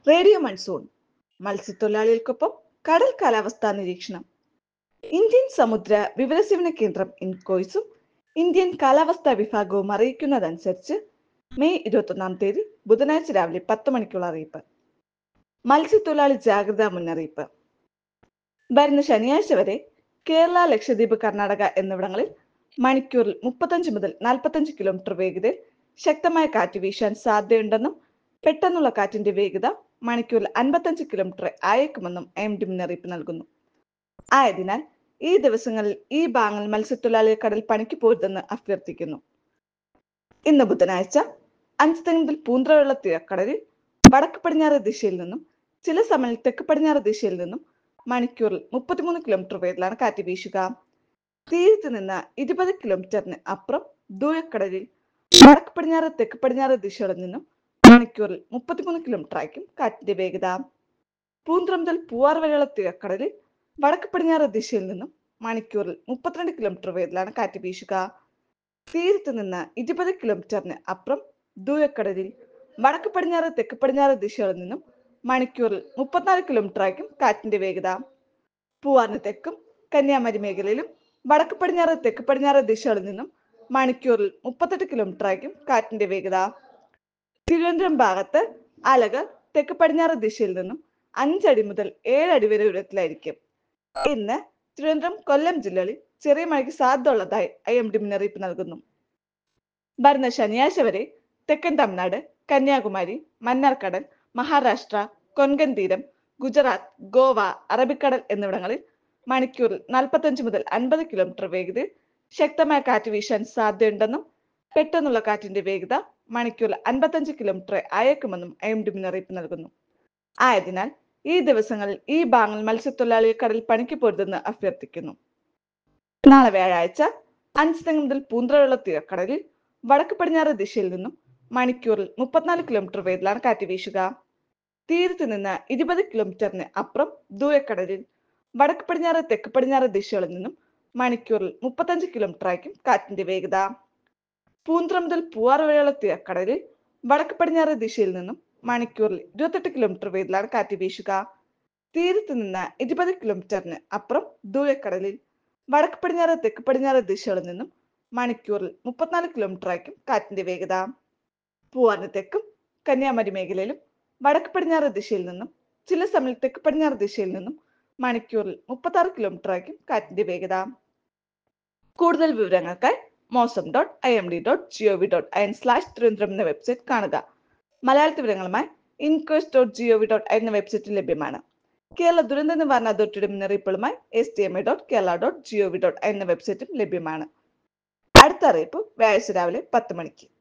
radio monsoon മത്സ്യത്തൊഴിലാളികൾക്കൊപ്പം കടൽ കാലാവസ്ഥാ നിരീക്ഷണം ഇന്ത്യൻ സമുദ്ര വിവരസേവന കേന്ദ്രം ഇൻകോയ്സും ഇന്ത്യൻ കാലാവസ്ഥാ വിഭാഗവും അറിയിക്കുന്നതനുസരിച്ച് മെയ് ഇരുപത്തൊന്നാം തീയതി ബുധനാഴ്ച രാവിലെ പത്ത് മണിക്കുള്ള അറിയിപ്പ് മത്സ്യത്തൊഴിലാളി ജാഗ്രതാ മുന്നറിയിപ്പ് വരുന്ന ശനിയാഴ്ച വരെ കേരള ലക്ഷദ്വീപ് കർണാടക എന്നിവിടങ്ങളിൽ മണിക്കൂറിൽ മുപ്പത്തഞ്ച് മുതൽ നാൽപ്പത്തഞ്ച് കിലോമീറ്റർ വേഗതയിൽ ശക്തമായ കാറ്റ് വീശാൻ സാധ്യതയുണ്ടെന്നും പെട്ടെന്നുള്ള കാറ്റിന്റെ വേഗത മണിക്കൂറിൽ അൻപത്തഞ്ച് കിലോമീറ്റർ ആയേക്കുമെന്നും എം ഡി മുന്നറിയിപ്പ് നൽകുന്നു ആയതിനാൽ ഈ ദിവസങ്ങളിൽ ഈ ഭാഗങ്ങൾ മത്സ്യത്തൊഴിലാളികൾ കടൽ പണിക്ക് പോരുതെന്ന് അഭ്യർത്ഥിക്കുന്നു ഇന്ന് ബുധനാഴ്ച അഞ്ച് മുതൽ പൂന്തറയുള്ള തീരക്കടലിൽ വടക്ക് പടിഞ്ഞാറ് ദിശയിൽ നിന്നും ചില സമയങ്ങളിൽ തെക്ക് പടിഞ്ഞാറ് ദിശയിൽ നിന്നും മണിക്കൂറിൽ മുപ്പത്തിമൂന്ന് കിലോമീറ്റർ വേഗത്തിലാണ് കാറ്റ് വീശുക തീരത്ത് നിന്ന് ഇരുപത് കിലോമീറ്ററിന് അപ്പുറം ദൂരക്കടലിൽ വടക്ക് പടിഞ്ഞാറ് തെക്ക് പടിഞ്ഞാറ് ദിശകളിൽ നിന്നും മണിക്കൂറിൽ മുപ്പത്തിമൂന്ന് കിലോമീറ്റർ ആയിരിക്കും കാറ്റിന്റെ വേഗത പൂന്തറ മുതൽ പൂവാർ വരെയുള്ള തീരക്കടലിൽ വടക്ക് പടിഞ്ഞാറ് ദിശയിൽ നിന്നും മണിക്കൂറിൽ മുപ്പത്തിരണ്ട് കിലോമീറ്റർ വേഗത്തിലാണ് കാറ്റ് വീശുക തീരത്ത് നിന്ന് ഇരുപത് കിലോമീറ്ററിന് അപ്പുറം ദൂരക്കടലിൽ വടക്ക് പടിഞ്ഞാറ് തെക്ക് പടിഞ്ഞാറ് ദിശകളിൽ നിന്നും മണിക്കൂറിൽ മുപ്പത്തിനാല് കിലോമീറ്റർ ആയിരിക്കും കാറ്റിന്റെ വേഗത പൂവാറിന് തെക്കും കന്യാകുമാരി മേഖലയിലും വടക്ക് പടിഞ്ഞാറ് തെക്ക് പടിഞ്ഞാറ് ദിശകളിൽ നിന്നും മണിക്കൂറിൽ മുപ്പത്തെട്ട് കിലോമീറ്റർ ആയിരിക്കും കാറ്റിന്റെ വേഗത തിരുവനന്തപുരം ഭാഗത്ത് അലകൾ തെക്ക് പടിഞ്ഞാറ് ദിശയിൽ നിന്നും അഞ്ചടി മുതൽ ഏഴടി വരെ ഉയരത്തിലായിരിക്കും ഇന്ന് തിരുവനന്തപുരം കൊല്ലം ജില്ലകളിൽ ചെറിയ മഴയ്ക്ക് സാധ്യത ഉള്ളതായി ഐ എം ഡി മുന്നറിയിപ്പ് നൽകുന്നു വരുന്ന ശനിയാഴ്ച വരെ തെക്കൻ തമിഴ്നാട് കന്യാകുമാരി മന്നാർക്കടൽ മഹാരാഷ്ട്ര കൊൻകൻ തീരം ഗുജറാത്ത് ഗോവ അറബിക്കടൽ എന്നിവിടങ്ങളിൽ മണിക്കൂറിൽ നാൽപ്പത്തഞ്ച് മുതൽ അൻപത് കിലോമീറ്റർ വേഗതയിൽ ശക്തമായ കാറ്റ് വീശാൻ സാധ്യതയുണ്ടെന്നും പെട്ടെന്നുള്ള കാറ്റിന്റെ വേഗത മണിക്കൂറിൽ അൻപത്തഞ്ച് കിലോമീറ്റർ അയക്കുമെന്നും എം ഡി മുന്നറിയിപ്പ് നൽകുന്നു ആയതിനാൽ ഈ ദിവസങ്ങളിൽ ഈ ഭാഗങ്ങൾ മത്സ്യത്തൊഴിലാളികൾ കടൽ പണിക്ക് പോരുതെന്ന് അഭ്യർത്ഥിക്കുന്നു നാളെ വ്യാഴാഴ്ച അഞ്ച് തെങ്ങ് മുതൽ പൂന്തറയുള്ള തീരക്കടലിൽ വടക്ക് പടിഞ്ഞാറ് ദിശയിൽ നിന്നും മണിക്കൂറിൽ മുപ്പത്തിനാല് കിലോമീറ്റർ വേഗത്തിലാണ് കാറ്റ് വീശുക തീരത്ത് നിന്ന് ഇരുപത് കിലോമീറ്ററിന് അപ്പുറം ദൂരക്കടലിൽ വടക്ക് പടിഞ്ഞാറ് തെക്ക് പടിഞ്ഞാറ് ദിശകളിൽ നിന്നും മണിക്കൂറിൽ മുപ്പത്തഞ്ച് കിലോമീറ്റർ ആയിരിക്കും കാറ്റിന്റെ വേഗത പൂന്തറ മുതൽ പൂവാറ് വരെയുള്ള തീരക്കടലിൽ വടക്ക് പടിഞ്ഞാറ് ദിശയിൽ നിന്നും മണിക്കൂറിൽ ഇരുപത്തെട്ട് കിലോമീറ്റർ വേഗത്തിലാണ് കാറ്റ് വീശുക തീരത്ത് നിന്ന് ഇരുപത് കിലോമീറ്ററിന് അപ്പുറം ദൂരക്കടലിൽ വടക്ക് പടിഞ്ഞാറ് തെക്ക് പടിഞ്ഞാറ് ദിശകളിൽ നിന്നും മണിക്കൂറിൽ മുപ്പത്തിനാല് കിലോമീറ്റർ ആയിരിക്കും കാറ്റിന്റെ വേഗത പൂവാറിന് തെക്കും കന്യാകുമാരി മേഖലയിലും വടക്ക് പടിഞ്ഞാറ് ദിശയിൽ നിന്നും ചില സമയം തെക്ക് പടിഞ്ഞാറ് ദിശയിൽ നിന്നും മണിക്കൂറിൽ മുപ്പത്തി ആറ് കിലോമീറ്റർ ആയിരിക്കും കാറ്റിന്റെ വേഗത കൂടുതൽ വിവരങ്ങൾക്കായി mausam dot I M D dot G O V dot I N slash Thiruvananthapuram എന്ന വെബ്സൈറ്റ് കാണുക മലയാളത്തിൽ വിവരങ്ങളുമായി INCOIS dot G O V dot I എന്ന വെബ്സൈറ്റിൽ ലഭ്യമാണ് കേരള ദുരന്ത നിവാരണ അതോറിറ്റിയുടെ മുന്നറിയിപ്പുകളുമായി S D M A dot Kerala dot G O V dot I എന്ന വെബ്സൈറ്റും ലഭ്യമാണ് അടുത്ത അറിയിപ്പ് വ്യാഴാഴ്ച രാവിലെ പത്ത് മണിക്ക്